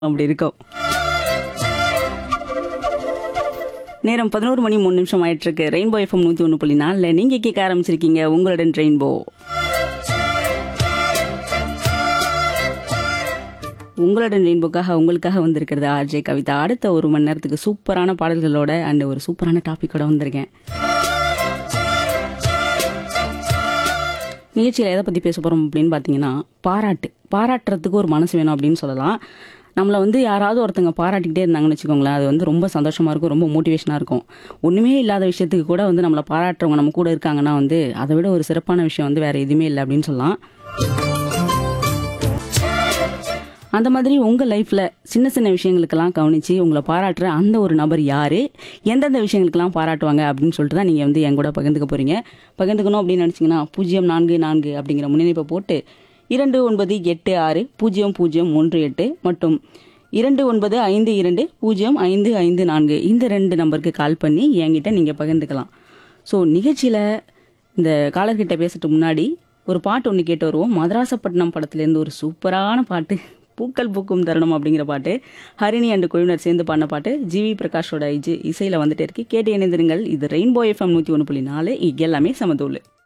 அப்படி இருக்கும் நேரம் பதினோரு மணி மூணு நிமிஷம் ஆயிட்டு இருக்கு ரெயின்போ எஃப்எம் நூற்றி ஒன்று புள்ளி நாலில் நீங்கள் கேட்க ஆரம்பிச்சிருக்கீங்க உங்களுடன் ரெயின்போ உங்களுடன் ரெயின்போக்காக உங்களுக்காக வந்திருக்கிறது ஆர்ஜே கவிதா அடுத்த ஒரு மணி நேரத்துக்கு சூப்பரான பாடல்களோட அண்ட் ஒரு சூப்பரான டாப்பிக்கோட வந்திருக்கேன் நிகழ்ச்சியில் எதை பற்றி பேச போகிறோம் அப்படின்னு பார்த்தீங்கன்னா பாராட்டு பாராட்டுறதுக்கு ஒரு மனசு வேணும் அப்படின்னு சொல்லலாம் நம்மளை வந்து யாராவது ஒருத்தங்க பாராட்டிக்கிட்டே இருந்தாங்கன்னு வச்சுக்கோங்களேன் அது வந்து ரொம்ப சந்தோஷமாக இருக்கும் ரொம்ப மோட்டிவேஷனாக இருக்கும் ஒன்றுமே இல்லாத விஷயத்துக்கு கூட வந்து நம்மளை பாராட்டுறவங்க நம்ம கூட இருக்காங்கன்னா வந்து அதை விட ஒரு சிறப்பான விஷயம் வந்து வேறு எதுவுமே இல்லை அப்படின்னு சொல்லலாம் அந்த மாதிரி உங்கள் லைஃப்பில் சின்ன சின்ன விஷயங்களுக்கெல்லாம் கவனித்து உங்களை பாராட்டுற அந்த ஒரு நபர் யார் எந்தெந்த விஷயங்களுக்கெல்லாம் பாராட்டுவாங்க அப்படின்னு சொல்லிட்டு தான் நீங்கள் வந்து என் கூட பகிர்ந்துக்க போகிறீங்க பகிர்ந்துக்கணும் அப்படின்னு நினச்சிங்கன்னா பூஜ்ஜியம் நான்கு நான்கு அப்படிங்கிற முன்னிணைப்பை போட்டு இரண்டு ஒன்பது எட்டு ஆறு பூஜ்ஜியம் பூஜ்ஜியம் ஒன்று எட்டு மற்றும் இரண்டு ஒன்பது ஐந்து இரண்டு பூஜ்ஜியம் ஐந்து ஐந்து நான்கு இந்த ரெண்டு நம்பருக்கு கால் பண்ணி என்கிட்ட நீங்கள் பகிர்ந்துக்கலாம் ஸோ நிகழ்ச்சியில் இந்த காலர்கிட்ட பேசுறதுக்கு முன்னாடி ஒரு பாட்டு ஒன்று கேட்டு வருவோம் மதராசப்பட்டினம் படத்துலேருந்து ஒரு சூப்பரான பாட்டு பூக்கள் பூக்கும் தருணம் அப்படிங்கிற பாட்டு ஹரிணி அண்ட் குழுவினர் சேர்ந்து பாடின பாட்டு ஜிவி பிரகாஷோட இஜி இசையில் வந்துட்டே இருக்கு கேட்டு இணைந்திருங்கள் இது ரெயின்போ எஃப்எம் நூற்றி ஒன்று புள்ளி நாலு இங்க எல்லாமே சமதூள்